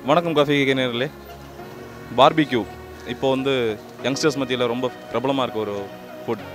வணக்கம் காஃபி நேர்களே பார்பிக்யூ இப்போ வந்து யங்ஸ்டர்ஸ் மத்தியில் ரொம்ப பிரபலமாக இருக்க ஒரு ஃபுட்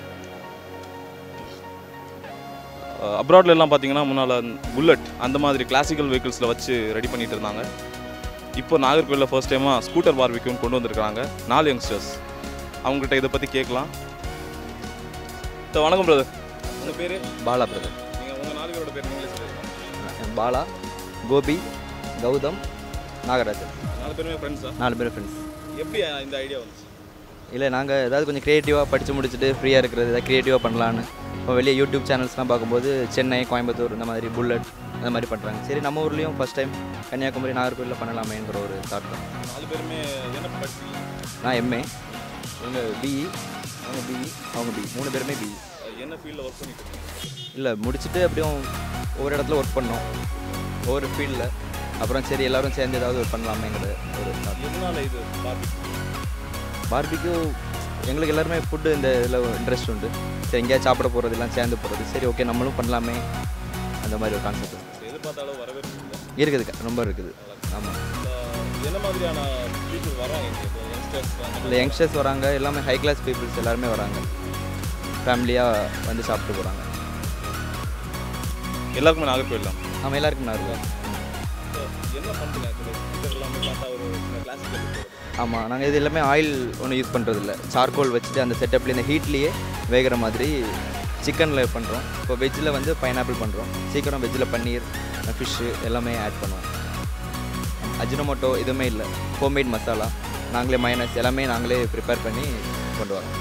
அப்ராட்ல எல்லாம் பார்த்தீங்கன்னா முன்னால் புல்லட் அந்த மாதிரி கிளாசிக்கல் வெஹிக்கிள்ஸில் வச்சு ரெடி பண்ணிட்டு இருந்தாங்க இப்போ நாகர்கோவிலில் ஃபர்ஸ்ட் டைமாக ஸ்கூட்டர் பார்பிக்யூன்னு கொண்டு வந்திருக்காங்க நாலு யங்ஸ்டர்ஸ் அவங்ககிட்ட இதை பற்றி கேட்கலாம் So, வணக்கம் பிரதர் உங்கள் பேர் பாலா பிரதர் நீங்கள் உங்கள் நாலு பேரோட பேர் நீங்களே சொல்லிருக்கீங்க பாலா கோபி கௌதம் நாகராஜன் நாலு பேருமே ஃப்ரெண்ட்ஸா நாலு பேர் ஃப்ரெண்ட்ஸ் எப்படி இந்த ஐடியா வந்துச்சு இல்லை நாங்கள் ஏதாவது கொஞ்சம் க்ரியேட்டிவாக படித்து முடிச்சுட்டு ஃப்ரீயாக இருக்கிறது ஏதாவது க்ரியேட்டிவாக பண்ணலான்னு இப்போ வெளியே யூடியூப் சேனல்ஸ்லாம் பார்க்கும்போது சென்னை கோயம்புத்தூர் இந்த மாதிரி புல்லட் அந்த மாதிரி பண்ணுறாங்க சரி நம்ம ஊர்லேயும் ஃபஸ்ட் டைம் கன்னியாகுமரி நாகர்கோவிலில் பண்ணலாமேங்கிற ஒரு தாட் தான் நாலு பேருமே என்ன படிச்சீங்க நான் எம்ஏ இவங்க பிஇ அவங்க பிஇ அவங்க பிஇ மூணு பேருமே பிஇ என்ன ஃபீல்டில் ஒர்க் பண்ணிட்டு இருக்கீங்க இல்லை முடிச்சுட்டு அப்படியும் ஒவ்வொரு இடத்துல ஒர்க் பண்ணோம் ஒவ்வொரு ஃபீல்டில் அப்புறம் சரி எல்லாரும் சேர்ந்து ஏதாவது ஒரு பண்ணலாமேங்கிற ஒரு thought. எதனால இது பார்பிக்யூ பார்பிக்யூ எங்களுக்கு எல்லாருமே ஃபுட்டு இந்த இதில் இன்ட்ரெஸ்ட் உண்டு சரி எங்கேயாவது சாப்பிட போகிறது எல்லாம் சேர்ந்து போகிறது சரி ஓகே நம்மளும் பண்ணலாமே அந்த மாதிரி ஒரு கான்செப்ட் எதிர்பார்த்தாலும் வரவேற்பு இல்லை இருக்குது ரொம்ப இருக்குது ஆமாம் இந்த என்ன மாதிரியான பீப்புள் வராங்க இங்கே இப்போ யங்ஸ்டர்ஸ் இல்லை யங்ஸ்டர்ஸ் வராங்க எல்லாமே ஹை கிளாஸ் பீப்புள்ஸ் எல்லாருமே வராங்க ஃபேமிலியாக வந்து சாப்பிட்டு போகிறாங்க எல்லாருக்குமே நாகர்கோவில் தான் நம்ம எல்லாருக்கும் நான் இருக்கேன் என்ன பண்ணுறீங்க ஸ்பீக்கர் எல்லாமே பார்த்தா ஒரு சின்ன கிளாசிக்கல் ஆமாம் நாங்கள் இது எல்லாமே ஆயில் ஒன்றும் யூஸ் பண்ணுறது இல்லை சார்கோல் வச்சுட்டு அந்த செட்டப்லேயே இந்த ஹீட்லேயே வேகிற மாதிரி சிக்கனில் பண்ணுறோம் இப்போ வெஜ்ஜில் வந்து பைனாப்பிள் பண்ணுறோம் சீக்கிரம் வெஜ்ஜில் பன்னீர் ஃபிஷ்ஷு எல்லாமே ஆட் பண்ணுவோம் அஜினோமோட்டோ எதுவுமே இல்லை ஹோம்மேட் மசாலா நாங்களே மைனஸ் எல்லாமே நாங்களே ப்ரிப்பேர் பண்ணி கொண்டு வரோம்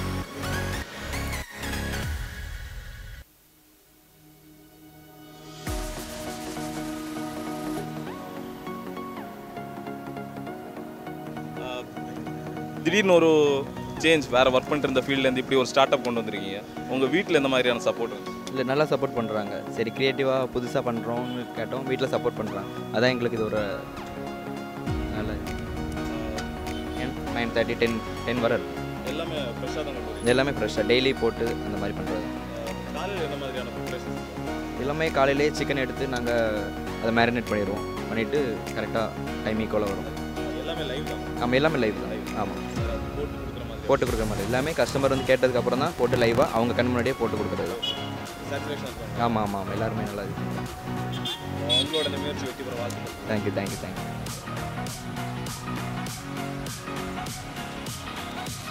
திடீர்னு ஒரு சேஞ்ச் வேறு ஒர்க் பண்ணிட்டு இருந்த ஃபீல்ட்லேருந்து இப்படி ஒரு ஸ்டார்ட் அப் கொண்டு வந்திருக்கீங்க உங்கள் வீட்டில் எந்த மாதிரியான சப்போர்ட் இருந்துச்சு இல்லை நல்லா சப்போர்ட் பண்ணுறாங்க சரி க்ரியேட்டிவாக புதுசாக பண்ணுறோம்னு கேட்டோம் வீட்டில் சப்போர்ட் பண்ணுறாங்க அதான் எங்களுக்கு இது ஒரு நல்ல நைன் தேர்ட்டி டென் டென் வர இருக்கும். எல்லாமே ஃப்ரெஷ்ஷாக தான் கொண்டு இது எல்லாமே ஃப்ரெஷ்ஷாக டெய்லி போட்டு அந்த மாதிரி பண்ணுறது வரீங்க காலையில் என்ன மாதிரியான ப்ரிப்பரேஷன் எல்லாமே காலையிலேயே சிக்கன் எடுத்து நாங்கள் அதை மேரினேட் பண்ணிடுவோம் பண்ணிவிட்டு கரெக்டாக டைம் ஈக்குவலாக வரும் எல்லாமே லைவ் தான் ஆமாம் எல்லாமே லைவ் தான் ஆமாம் போட்டு கொடுக்குற மாதிரி போட்டு கொடுக்குற மாதிரி எல்லாமே கஸ்டமர் வந்து கேட்டதுக்கு அப்புறம் தான் போட்டு லைவாக அவங்க கண் முன்னாடியே போட்டு கொடுக்குறது சேச்சுரேஷன் இருக்கும் ஆமாம் ஆமாம் ஆமாம் எல்லாருமே நல்லா இது உங்களோட இந்த முயற்சி வெற்றி பெற வாழ்த்துக்கள் தேங்க்யூ தேங்க்யூ தேங்க்யூ